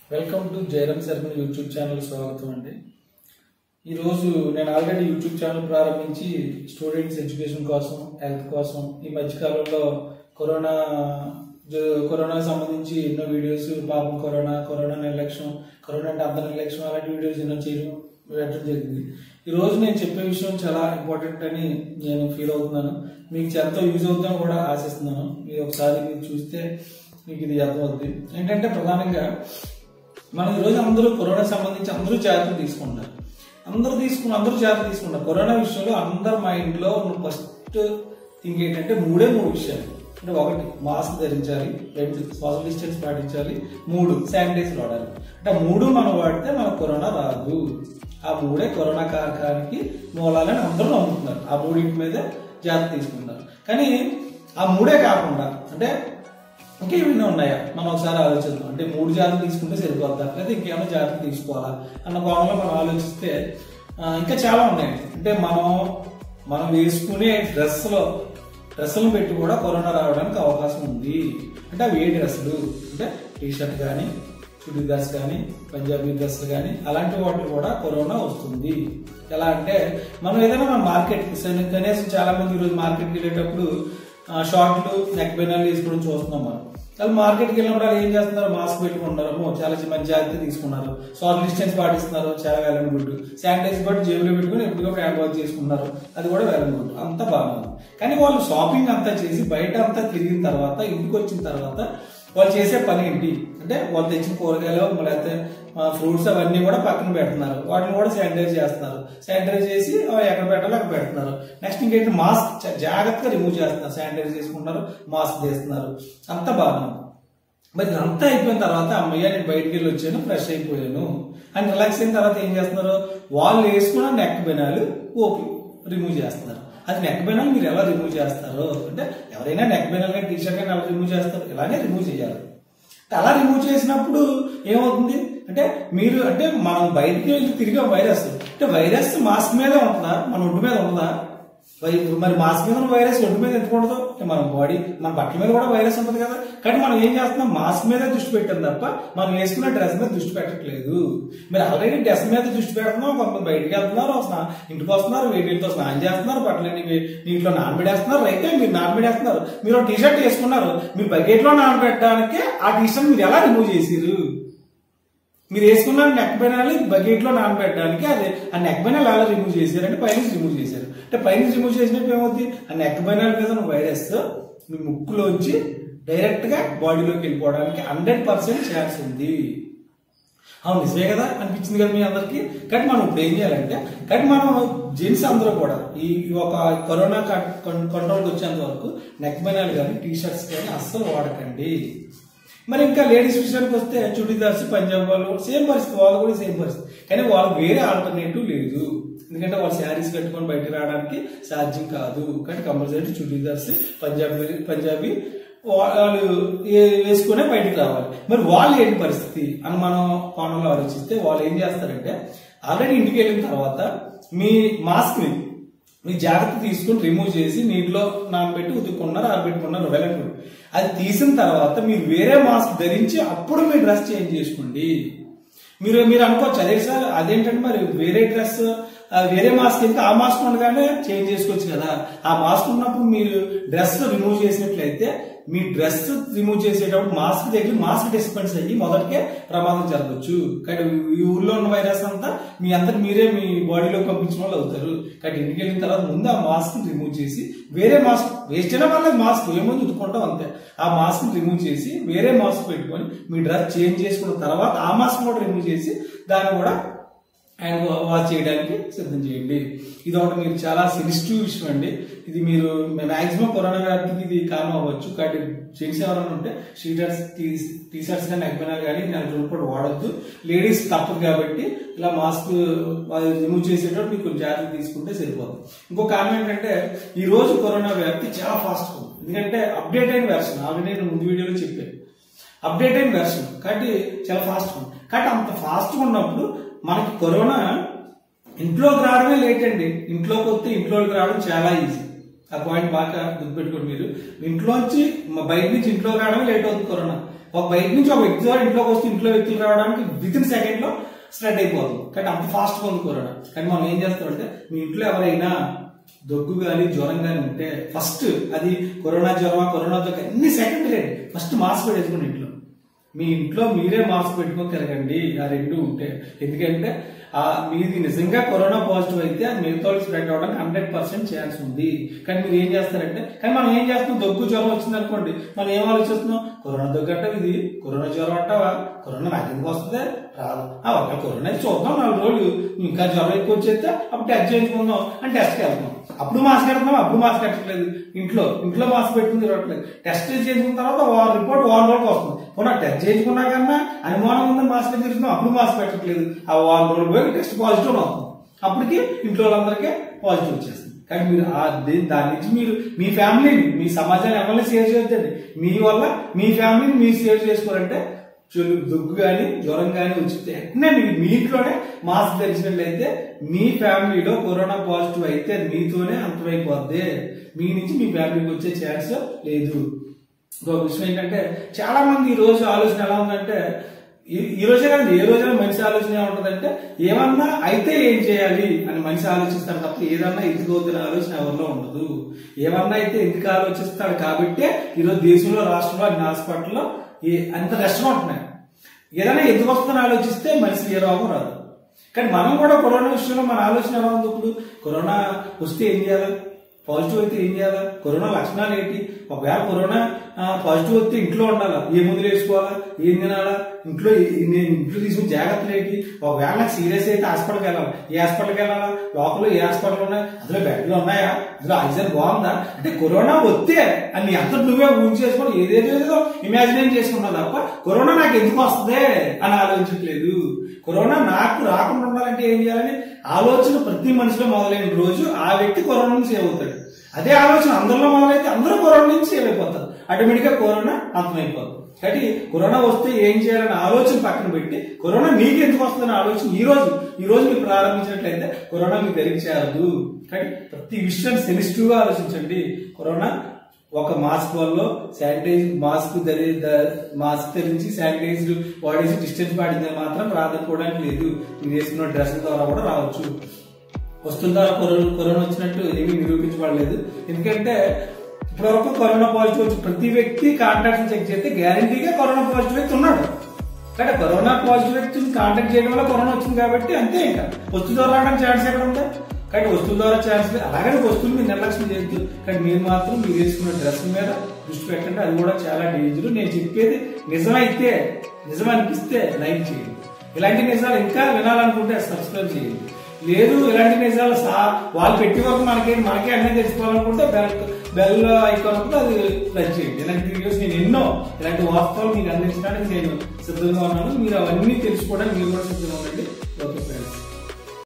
welcome to Jayaram Sharma YouTube channel స్వాగతం అండి ఈరోజు నేను ఆల్రెడీ యూట్యూబ్ ఛానల్ ప్రారంభించి స్టూడెంట్స్ ఎడ్యుకేషన్ కోసం హెల్త్ కోసం ఈ మధ్యకాలంలో కరోనా జ- కరోనా సంబంధించి ఎన్నో వీడియోస్ పాపం కరోనా కరోనా నిర్లక్ష్యం కరోనా అంటే అంత నిర్లక్ష్యం అలాంటి వీడియోస్ ఎన్నో చేయడం పెట్టడం జరిగింది ఈ రోజు నేను చెప్పే విషయం చాలా ఇంపార్టెంట్ అని నేను ఫీల్ అవుతున్నాను మీకు ఎంతో యూజ్ అవుతుందని కూడా ఆశిస్తున్నాను మీరు ఒకసారి మీరు చూస్తే మీకు ఇది అర్థమవుతుంది ఏంటంటే ప్రధానంగా మనం ఈరోజు అందరూ కరోనా సంబంధించి అందరూ జాగ్రత్తలు తీసుకుంటున్నారు అందరూ తీసుకుని అందరూ జాగ్రత్త తీసుకుంటారు కరోనా విషయంలో అందరు మైండ్లో ఉన్న ఫస్ట్ థింక్ ఏంటంటే మూడే మూడు విషయాలు అంటే ఒకటి మాస్క్ ధరించాలి రెండు సోషల్ డిస్టెన్స్ పాటించాలి మూడు శానిటైజర్ వాడాలి అంటే ఆ మూడు మనం వాడితే మనకు కరోనా రాదు ఆ మూడే కరోనా కారకానికి మూలాలని అందరూ నమ్ముతున్నారు ఆ మూడింటి మీద జాగ్రత్త తీసుకుంటారు కానీ ఆ మూడే కాకుండా అంటే ఇంకేమైనా ఉన్నాయా మనం ఒకసారి ఆలోచిద్దాం అంటే మూడు జాగ్రత్తలు తీసుకుంటే సరిపోద్దా లేదా ఇంకేమైనా జాగ్రత్తలు తీసుకోవాలా అన్న కోణంలో మనం ఆలోచిస్తే ఆ, ఇంకా చాలా ఉన్నాయి అంటే మనం మనం వేసుకునే డ్రెస్లో డ్రెస్సులను పెట్టి కూడా కరోనా రావడానికి అవకాశం ఉంది అంటే అవి ఏ డ్రెస్సులు అంటే టీ షర్ట్ కానీ చుడీదార్స్ కానీ పంజాబీ డ్రెస్సులు కానీ అలాంటి వాటిలో కూడా కరోనా వస్తుంది ఎలా అంటే మనం ఏదైనా మన మార్కెట్ కనీసం చాలా మంది ఈరోజు మార్కెట్కి వెళ్ళేటప్పుడు ఆ, షార్ట్లు నెక్ బెనాలు వేసుకోవడం చూస్తున్నాం మనం వాళ్ళు మార్కెట్కి వెళ్ళినప్పుడు వాళ్ళు ఏం చేస్తున్నారు మాస్క్ పెట్టుకుంటారు అమ్మో, చాలా మంచి జాగ్రత్త తీసుకున్నారు సోషల్ డిస్టెన్స్ పాటిస్తున్నారు చాలా వేలం గుడ్ శానిటైజర్ కూడా జేబులో పెట్టుకుని ఎప్పటికప్పుడు హ్యాండ్ వాష్ చేసుకున్నారు అది కూడా వేలం గుడ్ అంతా బాగుంది కానీ వాళ్ళు షాపింగ్ అంతా చేసి బయట అంతా తిరిగిన తర్వాత ఇంటికి వచ్చిన తర్వాత వాళ్ళు చేసే పని ఏంటి అంటే వాళ్ళు తెచ్చిన కూరగాయలు లేకపోతే ఫ్రూట్స్ అవన్నీ కూడా పక్కన పెడుతున్నారు వాటిని కూడా శానిటైజ్ చేస్తున్నారు శానిటైజ్ చేసి అవి ఎక్కడ పెట్టాలో అక్కడ పెడుతున్నారు నెక్స్ట్ ఇంకేంటి మాస్క్ చ- జాగ్రత్తగా రిమూవ్ చేస్తున్నారు శానిటైజ్ చేసుకుంటున్నారు మాస్క్ చేస్తున్నారు అంతా బాగుంది మరి ఇదంతా అయిపోయిన తర్వాత అమ్మయ్య నేను బయటికి వెళ్ళి వచ్చాను ఫ్రెష్ అయిపోయాను అని రిలాక్స్ అయిన తర్వాత ఏం చేస్తున్నారు వాళ్ళు వేసుకున్న నెక్ బెనాలు ఓపి రిమూవ్ చేస్తున్నారు అది నెక్ బెనాల్ మీరు ఎలా రిమూవ్ చేస్తారు అంటే ఎవరైనా నెక్ బెనాల్ కానీ టీ షర్ట్ కానీ ఎలా రిమూవ్ చేస్తారు ఇలానే రిమూవ్ చేయాలి అంటే అలా రిమూవ్ చేసినప్పుడు ఏమవుతుంది అంటే మీరు అంటే మనం బయటికి వెళ్ళి తిరిగే వైరస్ అంటే వైరస్ మాస్క్ మీదే ఉంటుందా మన ఒడ్డు మీద ఉంటుందా వై- మరి మాస్క్ మీద ఉన్న వైరస్ ఒడ్డు మీద ఎందుకు ఉండదు అంటే మన బాడీ మన బట్టల మీద కూడా వైరస్ ఉంటుంది కదా కానీ మనం ఏం చేస్తున్నాం మాస్క్ మీద దృష్టి పెట్టాం తప్ప మనం వేసుకున్న డ్రెస్ మీద దృష్టి పెట్టట్లేదు మీరు ఆల్రెడీ డ్రెస్ మీద దృష్టి పెడుతున్నాం కొంతమంది బయటికి వెళ్తున్నారు స్నా- ఇంటికి వస్తున్నారు వేడి నీళ్ళతో స్నానం చేస్తున్నారు బట్టలన్నీ వే- నీటిలో నానబెడేస్తున్నారు అయితే మీరు నానబెడేస్తున్నారు మీరు టీ షర్ట్ వేసుకున్నారు మీరు బకెట్ లో నానబెట్టడానికి ఆ టీ షర్ట్ మీరు ఎలా రిమూవ్ చేసిరు మీరు వేసుకున్న నెక్ బెనాలు బకెట్ లో నానబెట్టడానికి అది ఆ నెక్ బెనాల్ ఎలా రిమూవ్ చేశారు అంటే పైనుంచి రిమూవ్ చేశారు అంటే పైనుంచి రిమూవ్ చేసినప్పుడు ఏమవుతుంది ఆ నెక్ బెనాల్ మీద ఉన్న వైరస్ మీ ముక్కులోంచి డైరెక్ట్ గా బాడీలోకి వెళ్ళిపోవడానికి హండ్రెడ్ పర్సెంట్ ఛాన్స్ ఉంది అవును నిజమే కదా అనిపించింది కదా మీ అందరికి కానీ మనం ఇప్పుడు ఏం చేయాలంటే కానీ మనం జెంట్స్ అందరూ కూడా ఈ ఒక కరోనా కంట్రోల్కి వచ్చేంత వరకు నెక్ బెనాలు కానీ టీ షర్ట్స్ కానీ అస్సలు వాడకండి మరి ఇంకా లేడీస్ విషయానికి వస్తే చుడీదార్స్ పంజాబ్ వాళ్ళు సేమ్ పరిస్థితి వాళ్ళు కూడా సేమ్ పరిస్థితి కానీ వాళ్ళకి వేరే ఆల్టర్నేటివ్ లేదు ఎందుకంటే వాళ్ళు శారీస్ కట్టుకొని బయటకు రావడానికి సాధ్యం కాదు కానీ కంపల్సరీ చుడీదార్స్ పంజాబీ పంజాబీ వాళ్ళు ఏ- వేసుకునే బయటికి రావాలి మరి వాళ్ళు ఏంటి పరిస్థితి అని మనం కోణంలో ఆలోచిస్తే వాళ్ళు ఏం చేస్తారంటే ఆల్రెడీ ఇంటికి వెళ్ళిన తర్వాత మీ మాస్క్ ని మీ జాగ్రత్త తీసుకుని రిమూవ్ చేసి నీటిలో నానబెట్టి ఉతుక్కున్నారు ఆరబెట్టుకున్నారు వెళ్ళండి అది తీసిన తర్వాత మీరు వేరే మాస్క్ ధరించి అప్పుడు మీ డ్రెస్ చేంజ్ చేసుకోండి మీరు మీరు అనుకోవచ్చు అదే సార్ అదేంటంటే మరి వేరే డ్రెస్ ఆ, వేరే మాస్క్ ఇంకా ఆ మాస్క్ ఉండగానే చేంజ్ చేసుకోవచ్చు కదా ఆ మాస్క్ ఉన్నప్పుడు మీరు డ్రెస్ రిమూవ్ చేసినట్లయితే మీ డ్రెస్ రిమూవ్ చేసేటప్పుడు మాస్క్ దగ్గర మాస్క్ డిస్పెన్స్ అయ్యి మొదటికే ప్రమాదం జరగవచ్చు కానీ ఈ ఊర్లో ఉన్న వైరస్ అంతా మీ అందరు మీరే మీ బాడీలో పంపించిన వాళ్ళు అవుతారు కానీ ఇంటికి వెళ్ళిన తర్వాత ముందు ఆ మాస్క్ రిమూవ్ చేసి వేరే మాస్క్ వేస్ట్ అయినా పర్లేదు మాస్క్ ఏమో చుట్టుకుంటాం అంతే ఆ మాస్క్ రిమూవ్ చేసి వేరే మాస్క్ పెట్టుకొని మీ డ్రెస్ చేంజ్ చేసుకున్న తర్వాత ఆ మాస్క్ కూడా రిమూవ్ చేసి దాన్ని కూడా అండ్ వాచ్ చేయడానికి సిద్ధం చేయండి ఇది ఒకటి మీరు చాలా సెన్సిటివ్ విషయం అండి ఇది మీరు మాక్సిమం కరోనా వ్యాప్తికి ఇది కారణం అవ్వచ్చు కాబట్టి జెంట్స్ ఎవరైనా ఉంటే షీటర్స్ టీ షర్ట్స్ కానీ నెక్బెనాలు కానీ నెల రోజులు కూడా వాడద్దు లేడీస్ తప్పదు కాబట్టి ఇలా మాస్క్ రిమూవ్ చేసేటప్పుడు మీకు కొంచెం జాగ్రత్త తీసుకుంటే సరిపోతుంది ఇంకో కారణం ఏంటంటే ఈ రోజు కరోనా వ్యాప్తి చాలా ఫాస్ట్ ఉంది ఎందుకంటే అప్డేట్ అయిన వెర్షన్ ఆల్రెడీ నేను ముందు వీడియోలో చెప్పాను అప్డేట్ అయిన వెర్షన్ కాబట్టి చాలా ఫాస్ట్ ఉంది కాబట్టి అంత ఫాస్ట్ ఉన్నప్పుడు మనకి కరోనా ఇంట్లోకి రావడమే లేట్ అండి ఇంట్లోకి వస్తే ఇంట్లోకి రావడం చాలా ఈజీ ఆ పాయింట్ బాగా గుర్తుపెట్టుకోండి మీరు ఇంట్లోంచి మ- బయట నుంచి ఇంట్లో రావడం లేట్ అవుతుంది కరోనా ఒక బయట నుంచి ఒక వ్యక్తి ద్వారా ఇంట్లోకి వస్తే ఇంట్లో వ్యక్తులు రావడానికి విత్ ఇన్ సెకండ్ లో స్ప్రెడ్ అయిపోతుంది కానీ అంత ఫాస్ట్ గా ఉంది కరోనా కానీ మనం ఏం చేస్తామంటే మీ ఇంట్లో ఎవరైనా దగ్గు కానీ జ్వరం కానీ ఉంటే ఫస్ట్ అది కరోనా జ్వరమా కరోనా దగ్గర అన్ని సెకండ్ రేట్ ఫస్ట్ మాస్క్ పెట్టేసుకోండి ఇంట్లో మీ ఇంట్లో మీరే మాస్క్ పెట్టుకొని తిరగండి ఆ రెండు ఉంటే ఎందుకంటే ఆ మీది నిజంగా కరోనా పాజిటివ్ అయితే అది మిగతా వాళ్ళకి స్ప్రెడ్ అవడానికి హండ్రెడ్ పర్సెంట్ ఛాన్స్ ఉంది కానీ మీరు ఏం చేస్తారంటే కానీ మనం ఏం చేస్తున్నాం దగ్గు జ్వరం వచ్చింది అనుకోండి మనం ఏం ఆలోచిస్తున్నాం కరోనా దగ్గు అంటే ఇది కరోనా జ్వరం అంటావా కరోనా నాకు ఎందుకు వస్తుంది రాదు ఆ ఒక కరోనా అయితే చూద్దాం నాలుగు రోజులు ఇంకా జ్వరం ఎక్కువ వచ్చేస్తే అప్పుడు టెస్ట్ చేయించుకుందాం అని టెస్ట్కి వెళ్తాం అప్పుడు మాస్క్ పెడుతున్నాం అప్పుడు మాస్క్ పెట్టట్లేదు ఇంట్లో ఇంట్లో మాస్క్ పెట్టుకుని తిరగట్లేదు టెస్ట్ చేయించుకున్న తర్వాత వారం రిపోర్ట్ వారం రోజులకు వస్తుంది పోనీ టెస్ట్ చేయించుకున్నా కన్నా అనుమానం ఉందని మాస్క్ తిరుగుతున్నాం అప్పుడు మాస్క్ పెట్టట్లేదు ఆ వారం రోజులు పోయి టెస్ట్ పాజిటివ్ అవుతుంది అప్పటికి ఇంట్లో వాళ్ళందరికీ పాజిటివ్ వచ్చేస్తుంది కానీ మీరు ఆ దే- దాని నుంచి మీరు మీ ఫ్యామిలీని మీ సమాజాన్ని ఎవరిని సేవ్ చేయొద్దండి మీ వల్ల మీ ఫ్యామిలీని మీరు సేవ్ చేసుకోవాలంటే చెడు దగ్గు కానీ జ్వరం కానీ వచ్చితే వెంటనే మీ మీ ఇంట్లోనే మాస్క్ ధరించినట్లయితే మీ ఫ్యామిలీలో కరోనా పాజిటివ్ అయితే అది మీతోనే అంతమైపోద్ది మీ నుంచి మీ ఫ్యామిలీకి వచ్చే ఛాన్స్ లేదు ఇంకొక విషయం ఏంటంటే చాలా మంది ఈ రోజు ఆలోచన ఎలా ఉందంటే ఈ- ఈ రోజే కాదు ఏ రోజైనా మనిషి ఆలోచన ఏముంటుందంటే ఏమన్నా అయితే ఏం చేయాలి అని మనిషి ఆలోచిస్తాడు తప్ప ఏదన్నా ఎందుకు అవుతున్న ఆలోచన ఎవరిలో ఉండదు ఏమన్నా అయితే ఎందుకు ఆలోచిస్తాడు కాబట్టే ఈరోజు దేశంలో రాష్ట్రంలో అన్ని హాస్పిటల్లో ఏ- అంత కష్టం ఉంటున్నాయి ఏదైనా ఎందుకు వస్తుందని ఆలోచిస్తే మనిషి ఏ రోగం రాదు కానీ మనం కూడా కరోనా విషయంలో మన ఆలోచన ఎలా ఉంది ఇప్పుడు కరోనా వస్తే ఏం చేయాలి పాజిటివ్ అయితే ఏం చేయాలా కరోనా లక్షణాలు ఏంటి ఒకవేళ కరోనా ఆ, పాజిటివ్ వస్తే ఇంట్లో ఉండాలా ఏ మందులు వేసుకోవాలా ఏం తినాలా ఇంట్లో ఏ- నేను ఇంట్లో తీసుకుని జాగ్రత్తలు ఏంటి ఒకవేళ నాకు సీరియస్ అయితే హాస్పిటల్కి వెళ్ళాలి ఏ హాస్పిటల్కి వెళ్ళాలా లోపల ఏ హాస్పిటల్ ఉన్నాయి అందులో బెడ్లు ఉన్నాయా అందులో ఆక్సిజన్ బాగుందా అంటే కరోనా వస్తే అని అంత నువ్వే ఊహి చేసుకొని ఏదేదో ఇమాజినేట్ చేసుకున్నా తప్ప కరోనా నాకు ఎందుకు వస్తుంది అని ఆలోచించట్లేదు కరోనా నాకు రాకుండా ఉండాలంటే ఏం చేయాలని ఆలోచన ప్రతి మనిషిలో మొదలైన రోజు ఆ వ్యక్తి కరోనా నుంచి సేవ్ అవుతాడు అదే ఆలోచన అందరిలో మొదలైతే అందరూ కరోనా నుంచి సేవ్ అయిపోతారు ఆటోమేటిక్ గా కరోనా అంతమైపోతుంది కాబట్టి కరోనా వస్తే ఏం చేయాలనే ఆలోచన పక్కన పెట్టి కరోనా మీకు ఎందుకు వస్తుందనే ఆలోచన ఈ రోజు ఈ రోజు మీరు ప్రారంభించినట్లయితే కరోనా మీకు దగ్గరికి చేరదు కానీ ప్రతి విషయాన్ని సెన్సిటివ్ గా ఆలోచించండి కరోనా ఒక మాస్క్ వల్ల శానిటైజ్ మాస్క్ ధరి ద- మాస్క్ ధరించి శానిటైజ్డ్ వాడేసి డిస్టెన్స్ పాటిందని మాత్రం ప్రాధాన్యపడడానికి లేదు మీరు వేసుకున్న డ్రెస్ ద్వారా కూడా రావచ్చు వస్తున్న ద్వారా కరోనా కరోనా వచ్చినట్టు ఏమీ నిరూపించబడలేదు ఎందుకంటే ఇప్పటివరకు కరోనా పాజిటివ్ వచ్చి ప్రతి వ్యక్తి కాంటాక్ట్ చెక్ చేస్తే గ్యారంటీగా కరోనా పాజిటివ్ వ్యక్తి ఉన్నాడు కానీ కరోనా పాజిటివ్ వ్యక్తిని కాంటాక్ట్ చేయడం వల్ల కరోనా వచ్చింది కాబట్టి అంతే ఇంకా వస్తువు ద్వారా రావడానికి ఛాన్స్ ఎక్కడ ఉందా కానీ వస్తువుల ద్వారా ఛాన్స్ లేదు అలాగని వస్తువులు మీరు నిర్లక్ష్యం చేయొద్దు కానీ మీరు మాత్రం మీరు వేసుకున్న డ్రెస్ మీద దృష్టి పెట్టండి అది కూడా చాలా డేంజర్ నేను చెప్పేది నిజమైతే నిజం అనిపిస్తే లైక్ చేయండి ఇలాంటి నిజాలు ఇంకా వినాలనుకుంటే సబ్స్క్రైబ్ చేయండి లేదు ఇలాంటి నిజాలు సా వాళ్ళు పెట్టి వరకు మనకి మనకే అన్నీ తెలుసుకోవాలనుకుంటే బెల్ బెల్ ఐకాన్ ఉంటుంది అది ప్రెస్ చేయండి ఇలాంటి వీడియోస్ నేను ఎన్నో ఇలాంటి వాస్తవాలు మీకు అందించడానికి నేను సిద్ధంగా ఉన్నాను మీరు అవన్నీ తెలుసుకోవడానికి మీరు కూడా సిద్ధంగా ఉండండి ఓకే ఫ్రెండ్స్